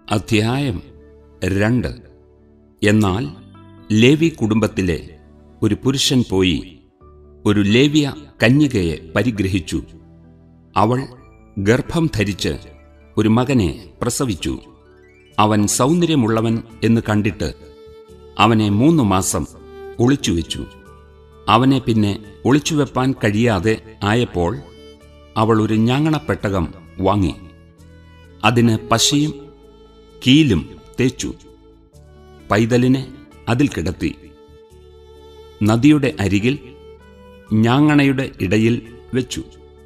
അധ്യായം രണ്ട് എന്നാൽ ലേവി കുടുംബത്തിലെ ഒരു പുരുഷൻ പോയി ഒരു ലേവ്യ കന്യകയെ പരിഗ്രഹിച്ചു അവൾ ഗർഭം ധരിച്ച് ഒരു മകനെ പ്രസവിച്ചു അവൻ സൗന്ദര്യമുള്ളവൻ എന്ന് കണ്ടിട്ട് അവനെ മൂന്നു മാസം ഒളിച്ചുവെച്ചു അവനെ പിന്നെ ഒളിച്ചുവെപ്പാൻ കഴിയാതെ ആയപ്പോൾ അവൾ ഒരു ഞാങ്ങണപ്പെട്ടകം വാങ്ങി അതിന് പശയും കീലും തേച്ചു പൈതലിനെ അതിൽ കിടത്തി നദിയുടെ അരികിൽ ഞാങ്ങണയുടെ ഇടയിൽ വെച്ചു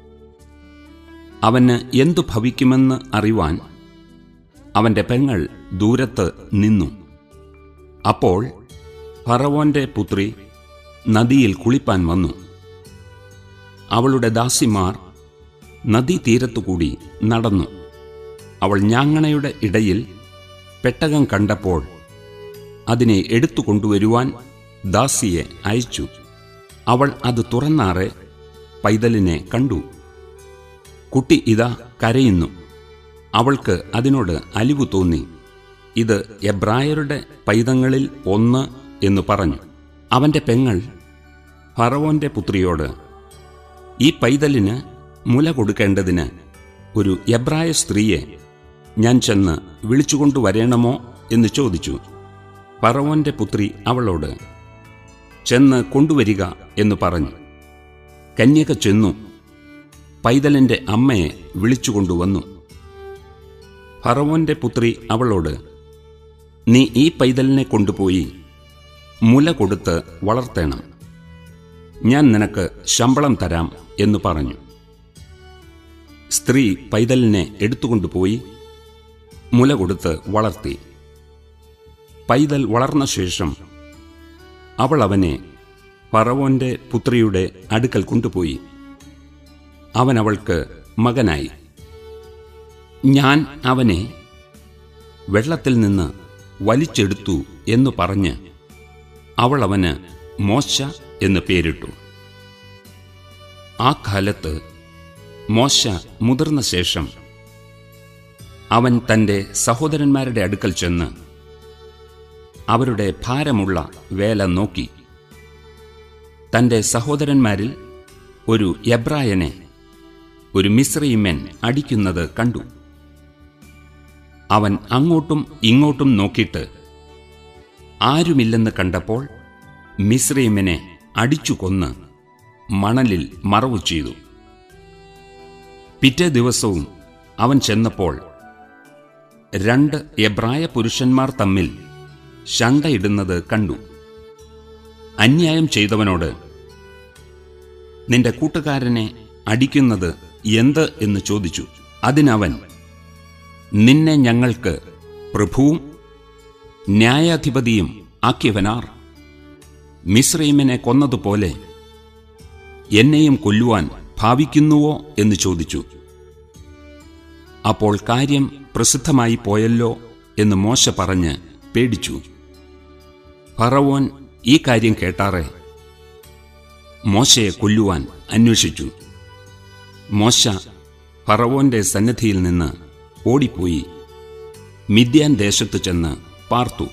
അവന് എന്തു ഭവിക്കുമെന്ന് അറിവാൻ അവന്റെ പെങ്ങൾ ദൂരത്ത് നിന്നു അപ്പോൾ ഫറവോന്റെ പുത്രി നദിയിൽ കുളിപ്പാൻ വന്നു അവളുടെ ദാസിമാർ നദീതീരത്തുകൂടി നടന്നു അവൾ ഞാങ്ങണയുടെ ഇടയിൽ പെട്ടകം കണ്ടപ്പോൾ അതിനെ എടുത്തു കൊണ്ടുവരുവാൻ ദാസിയെ അയച്ചു അവൾ അത് തുറന്നാറെ പൈതലിനെ കണ്ടു കുട്ടി ഇതാ കരയുന്നു അവൾക്ക് അതിനോട് അലിവു തോന്നി ഇത് എബ്രായരുടെ പൈതങ്ങളിൽ ഒന്ന് എന്ന് പറഞ്ഞു അവന്റെ പെങ്ങൾ ഫറവോന്റെ പുത്രിയോട് ഈ പൈതലിന് മുല കൊടുക്കേണ്ടതിന് ഒരു എബ്രായ സ്ത്രീയെ ഞാൻ ചെന്ന് വിളിച്ചുകൊണ്ടുവരേണമോ എന്ന് ചോദിച്ചു ഫറവോന്റെ പുത്രി അവളോട് ചെന്ന് കൊണ്ടുവരിക എന്ന് പറഞ്ഞു കന്യക ചെന്നു പൈതലിന്റെ അമ്മയെ വിളിച്ചുകൊണ്ടുവന്നു ഫറവോന്റെ പുത്രി അവളോട് നീ ഈ പൈതലിനെ കൊണ്ടുപോയി മുല കൊടുത്ത് വളർത്തേണം ഞാൻ നിനക്ക് ശമ്പളം തരാം എന്ന് പറഞ്ഞു സ്ത്രീ പൈതലിനെ എടുത്തുകൊണ്ടുപോയി മുല കൊടുത്ത് വളർത്തി പൈതൽ വളർന്ന ശേഷം അവൾ അവനെ ഫറവോന്റെ പുത്രിയുടെ അടുക്കൽ കൊണ്ടുപോയി അവൻ അവൾക്ക് മകനായി ഞാൻ അവനെ വെള്ളത്തിൽ നിന്ന് വലിച്ചെടുത്തു എന്ന് പറഞ്ഞ് അവൾ അവന് മോശ എന്ന് പേരിട്ടു ആ കാലത്ത് മോശ മുതിർന്ന ശേഷം അവൻ തന്റെ സഹോദരന്മാരുടെ അടുക്കൽ ചെന്ന് അവരുടെ ഭാരമുള്ള വേല നോക്കി തന്റെ സഹോദരന്മാരിൽ ഒരു എബ്രായനെ ഒരു മിശ്രീമൻ അടിക്കുന്നത് കണ്ടു അവൻ അങ്ങോട്ടും ഇങ്ങോട്ടും നോക്കിയിട്ട് ആരുമില്ലെന്ന് കണ്ടപ്പോൾ മിശ്രീമിനെ അടിച്ചു കൊന്ന് മണലിൽ മറവു ചെയ്തു പിറ്റേ ദിവസവും അവൻ ചെന്നപ്പോൾ രണ്ട് എബ്രായ പുരുഷന്മാർ തമ്മിൽ ശണ്ടയിടുന്നത് കണ്ടു അന്യായം ചെയ്തവനോട് നിന്റെ കൂട്ടുകാരനെ അടിക്കുന്നത് എന്ത് എന്ന് ചോദിച്ചു അതിനവൻ നിന്നെ ഞങ്ങൾക്ക് പ്രഭുവും ന്യായാധിപതിയും ആക്കിയവനാർ മിശ്രീമിനെ കൊന്നതുപോലെ എന്നെയും കൊല്ലുവാൻ ഭാവിക്കുന്നുവോ എന്ന് ചോദിച്ചു അപ്പോൾ കാര്യം പ്രസിദ്ധമായി പോയല്ലോ എന്ന് മോശ പറഞ്ഞ് പേടിച്ചു ഫറവോൻ ഈ കാര്യം കേട്ടാറെ മോശയെ കൊല്ലുവാൻ അന്വേഷിച്ചു മോശ ഫറവോന്റെ സന്നിധിയിൽ നിന്ന് ഓടിപ്പോയി മിദ്യാൻ ദേശത്ത് ചെന്ന് പാർത്തു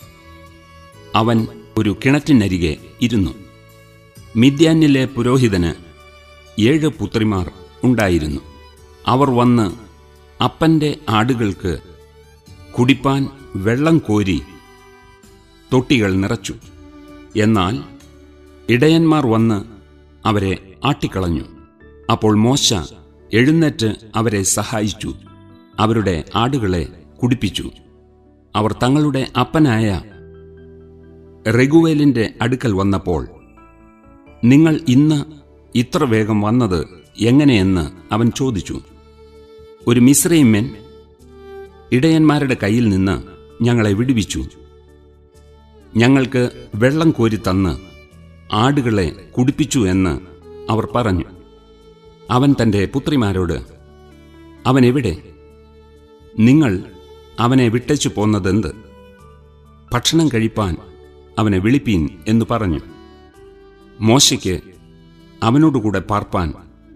അവൻ ഒരു കിണറ്റിനരികെ ഇരുന്നു മിദ്യാനിലെ പുരോഹിതന് ഏഴ് പുത്രിമാർ ഉണ്ടായിരുന്നു അവർ വന്ന് അപ്പന്റെ ആടുകൾക്ക് കുടിപ്പാൻ വെള്ളം കോരി തൊട്ടികൾ നിറച്ചു എന്നാൽ ഇടയന്മാർ വന്ന് അവരെ ആട്ടിക്കളഞ്ഞു അപ്പോൾ മോശ എഴുന്നേറ്റ് അവരെ സഹായിച്ചു അവരുടെ ആടുകളെ കുടിപ്പിച്ചു അവർ തങ്ങളുടെ അപ്പനായ റെഗുവേലിന്റെ അടുക്കൽ വന്നപ്പോൾ നിങ്ങൾ ഇന്ന് ഇത്ര വേഗം വന്നത് എങ്ങനെയെന്ന് അവൻ ചോദിച്ചു ഒരു മിശ്രയിമ്മൻ ഇടയന്മാരുടെ കയ്യിൽ നിന്ന് ഞങ്ങളെ വിടുവിച്ചു ഞങ്ങൾക്ക് വെള്ളം കോരി തന്ന് ആടുകളെ കുടിപ്പിച്ചു എന്ന് അവർ പറഞ്ഞു അവൻ തന്റെ പുത്രിമാരോട് അവൻ എവിടെ നിങ്ങൾ അവനെ വിട്ടച്ചു പോന്നതെന്ത് ഭക്ഷണം കഴിപ്പാൻ അവനെ വിളിപ്പീൻ എന്ന് പറഞ്ഞു മോശയ്ക്ക് അവനോടുകൂടെ പാർപ്പാൻ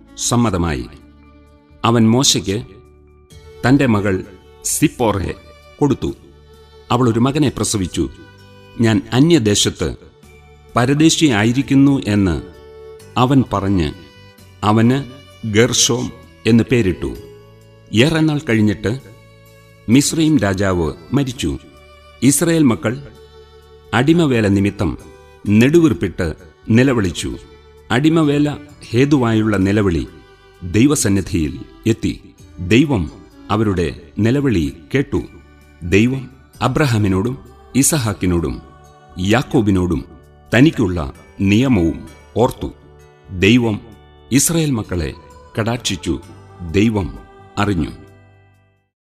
സമ്മതമായി അവൻ മോശയ്ക്ക് തന്റെ മകൾ സിപ്പോറെ കൊടുത്തു അവൾ ഒരു മകനെ പ്രസവിച്ചു ഞാൻ അന്യദേശത്ത് പരദേശിയായിരിക്കുന്നു എന്ന് അവൻ പറഞ്ഞ് അവന് ഗർഷോം എന്ന് പേരിട്ടു ഏറെ നാൾ കഴിഞ്ഞിട്ട് മിശ്രയും രാജാവ് മരിച്ചു ഇസ്രയേൽ മക്കൾ അടിമവേല നിമിത്തം നെടുവീർപ്പിട്ട് നിലവിളിച്ചു അടിമവേല ഹേതുവായുള്ള നിലവിളി ദൈവസന്നിധിയിൽ എത്തി ദൈവം അവരുടെ നിലവിളി കേട്ടു ദൈവം അബ്രഹാമിനോടും ഇസഹാക്കിനോടും യാക്കോബിനോടും തനിക്കുള്ള നിയമവും ഓർത്തു ദൈവം ഇസ്രയേൽ മക്കളെ കടാക്ഷിച്ചു ദൈവം അറിഞ്ഞു